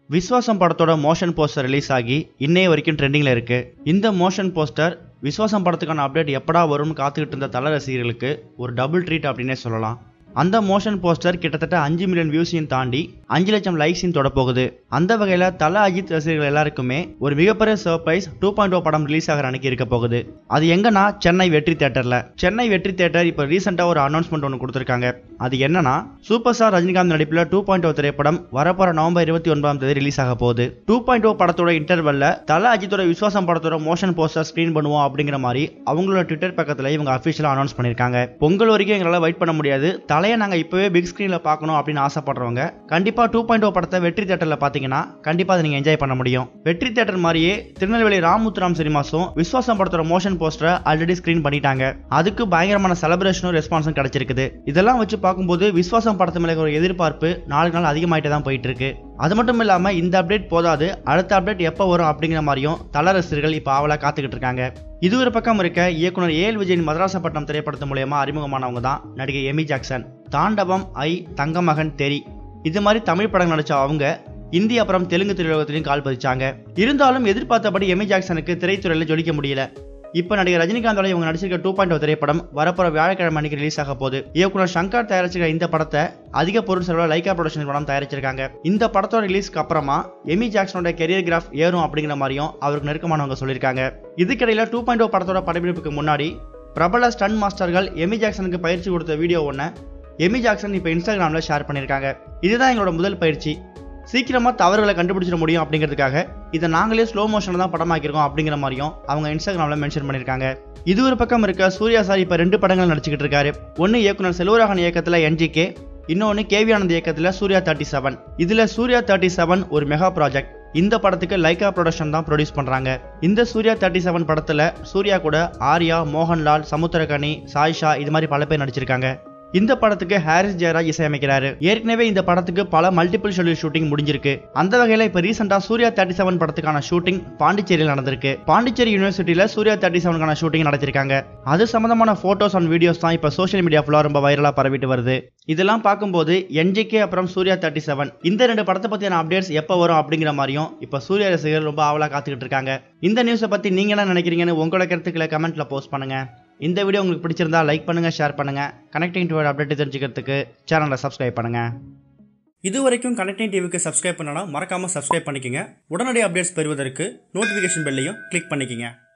விஸ்வாசம் படத்தோட motion poster release ஆகி இன்னைய வரைக்கும் ட்ரெண்டிங்கில் இருக்கு இந்த மோஷன் போஸ்டர் விஸ்வாசம் படத்துக்கான அப்டேட் எப்படா வரும்னு காத்துக்கிட்டு இருந்த தல ரசிகர்களுக்கு ஒரு டபுள் ட்ரீட் அப்படின்னே சொல்லலாம் அந்த மோஷன் போஸ்டர் கிட்டத்தட்ட அஞ்சு மில்லியன் வியூஸையும் தாண்டி அஞ்சு லட்சம் லைக்ஸையும் தொட போகுது அந்த வகையில் தல அஜித் ரசிகர்கள் எல்லாருக்குமே ஒரு மிகப்பெரிய சர்ப்ரைஸ் டூ பாயிண்ட் ஓ படம் ரிலீஸ் ஆகிற அன்னைக்கு இருக்க போகுது அது எங்கன்னா சென்னை வெற்றி தேட்டரில் சென்னை வெற்றி தேட்டர் இப்போ ரீசெண்டாக ஒரு அனௌன்ஸ்மெண்ட் ஒன்று கொடுத்துருக்காங்க அது என்னன்னா சூப்பர் ஸ்டார் ரஜினிகாந்த் நடிப்பில் டூ பாயிண்ட் ஓ திரைப்படம் வரப்போற நவம்பர் இருபத்தி ஒன்பதாம் தேதி ரிலீஸ் ஆக போகுது டூ பாயிண்ட் ஓ படத்தோட இன்டர்வல்ல தல அஜித்தோட விஸ்வாசம் படத்தோட மோஷன் போஸ்டர் ஸ்க்ரீன் பண்ணுவோம் அப்படிங்கிற மாதிரி அவங்களோட ட்விட்டர் பக்கத்தில் இவங்க அஃபிஷியலாக அனௌன்ஸ் பண்ணியிருக்காங்க பொங்கல் வரைக்கும் எங்களால் வெயிட் பண்ண முடியாது தலையை நாங்கள் இப்போவே பிக் ஸ்க்ரீனில் பார்க்கணும் அப்படின்னு ஆசைப்படுறவங்க கண்டிப்பாக டூ பாயிண்ட் ஓ படத்தை வெற்றி தேட்டரில் பார்த்தீங்கன்னா கண்டிப்பாக அதை நீங்கள் என்ஜாய் பண்ண முடியும் வெற்றி தேட்டர் மாதிரியே திருநெல்வேலி ராமுத்துராம் சினிமாஸும் விஸ்வாசம் படத்தோட மோஷன் போஸ்டரை ஆல்ரெடி ஸ்க்ரீன் பண்ணிட்டாங்க அதுக்கு பயங்கரமான செலிப்ரேஷனும் ரெஸ்பான்ஸும் கிடைச்சிருக்குது இதெல்லாம் வச்சு பார்க்கும்போது விஸ்வாசம் படத்து மேலே ஒரு எதிர்பார்ப்பு நாளுக்கு நாள் அதிகமாயிட்டே தான் போயிட்டு இருக்கு அது மட்டும் இல்லாமல் இந்த அப்டேட் போதாது அடுத்த அப்டேட் எப்போ வரும் அப்படிங்கிற மாதிரியும் தல ரசிகர்கள் இப்போ ஆவலாக காத்துக்கிட்டு இருக்காங்க இது ஒரு பக்கம் இருக்க இயக்குனர் ஏஎல் விஜயின் மதராசப்பட்டினம் திரைப்படத்து மூலயமா அறிமுகமானவங்க தான் நடிகை எமி ஜாக்சன் தாண்டவம் ஐ தங்கமகன் தெரி இது மாதிரி தமிழ் படம் நடிச்ச அவங்க இந்தி அப்புறம் தெலுங்கு திரையுலகத்திலையும் கால் பதிச்சாங்க இருந்தாலும் எதிர்பார்த்தபடி எமி ஜாக்சனுக்கு திரைத்துறையில் ஜொலிக்க முடியல இப்போ நடிகர் ரஜினிகாந்தோட இவங்க நடிச்சிருக்க டூ பாயிண்ட் திரைப்படம் வரப்போற வியாழக்கிழமை அன்னைக்கு ரிலீஸ் ஆக போகுது இயக்குனர் சங்கர் தயாரிச்சிருக்க இந்த படத்தை அதிக பொருள் செலவில் லைக்கா ப்ரொடக்ஷன் படம் தயாரிச்சிருக்காங்க இந்த படத்தோட ரிலீஸ்க்கு அப்புறமா எமி ஜாக்சனோட கெரியர் கிராஃப் ஏறும் அப்படிங்கிற மாதிரியும் அவருக்கு நெருக்கமானவங்க சொல்லியிருக்காங்க இதுக்கிடையில டூ பாயிண்ட் ஓ படத்தோட படப்பிடிப்புக்கு முன்னாடி பிரபல ஸ்டன் மாஸ்டர்கள் எமி ஜாக்சனுக்கு பயிற்சி கொடுத்த வீடியோ ஒன்று எமி ஜாக்சன் இப்போ இன்ஸ்டாகிராமில் ஷேர் பண்ணியிருக்காங்க இதுதான் எங்களோட முதல் பயிற்சி சீக்கிரமாக தவறுகளை கண்டுபிடிச்சிட முடியும் அப்படிங்கிறதுக்காக இதை நாங்களே ஸ்லோ மோஷனில் தான் படமாக்கியிருக்கோம் அப்படிங்கிற மாதிரியும் அவங்க இன்ஸ்டாகிராமில் மென்ஷன் பண்ணியிருக்காங்க இது ஒரு பக்கம் இருக்க சூர்யா சார் இப்போ ரெண்டு படங்கள் நடிச்சுக்கிட்டு இருக்காரு ஒன்று இயக்குனர் செல்வராகன் இயக்கத்தில் என்ஜிகே இன்னொன்று கேவி ஆனந்த் இயக்கத்தில் சூர்யா தேர்ட்டி செவன் இதில் சூர்யா தேர்ட்டி செவன் ஒரு மெகா ப்ராஜெக்ட் இந்த படத்துக்கு லைகா ப்ரொடக்ஷன் தான் ப்ரொடியூஸ் பண்ணுறாங்க இந்த சூர்யா தேர்ட்டி செவன் படத்தில் சூர்யா கூட ஆர்யா மோகன்லால் சமுத்திரகனி சாய்ஷா இது மாதிரி பல பேர் நடிச்சிருக்காங்க இந்த படத்துக்கு ஹாரிஸ் ஜெயராஜ் இசையமைக்கிறாரு ஏற்கனவே இந்த படத்துக்கு பல மல்டிபிள் ஷெடியூல் ஷூட்டிங் முடிஞ்சிருக்கு அந்த வகையில இப்ப ரீசெண்டா சூர்யா தேர்ட்டி செவன் படத்துக்கான ஷூட்டிங் பாண்டிச்சேரியில் நடந்திருக்கு பாண்டிச்சேரி யூனிவர்சிட்டியில சூர்யா தேர்ட்டி செவனுக்கான ஷூட்டிங் நடத்திருக்காங்க அது சம்பந்தமான போட்டோஸ் அண்ட் வீடியோஸ் தான் இப்ப சோஷியல் மீடியா ஃபுல்லா ரொம்ப வைரலா பரவிட்டு வருது இதெல்லாம் பார்க்கும்போது என்ஜிகே அப்புறம் சூர்யா தேர்ட்டி செவன் இந்த ரெண்டு படத்தை பத்தியான அப்டேட்ஸ் எப்போ வரும் அப்படிங்கிற மாதிரியும் இப்ப சூர்யா ரசிகர்கள் ரொம்ப ஆவலா காத்துக்கிட்டு இருக்காங்க இந்த நியூஸை பத்தி நீங்க என்ன நினைக்கிறீங்கன்னு உங்களோட கருத்துக்களை கமெண்ட்ல போஸ்ட் பண்ணுங்க இந்த வீடியோ உங்களுக்கு பிடிச்சிருந்தா லைக் பண்ணுங்க ஷேர் பண்ணுங்க கனெக்டிங் டு அப்டேட் தெரிஞ்சுக்கிறதுக்கு சேனலை சப்ஸ்கிரைப் பண்ணுங்க இது வரைக்கும் கனெக்டிங் டிவிக்கு சப்ஸ்கிரைப் பண்ணனா மறக்காம சப்ஸ்கிரைப் பண்ணிக்கங்க உடனடி அப்டேட்ஸ் பெறுவதற்கு நோட்டிஃபிகேஷன் பெல்லையும் கிளிக் பண்ணிக்கங்க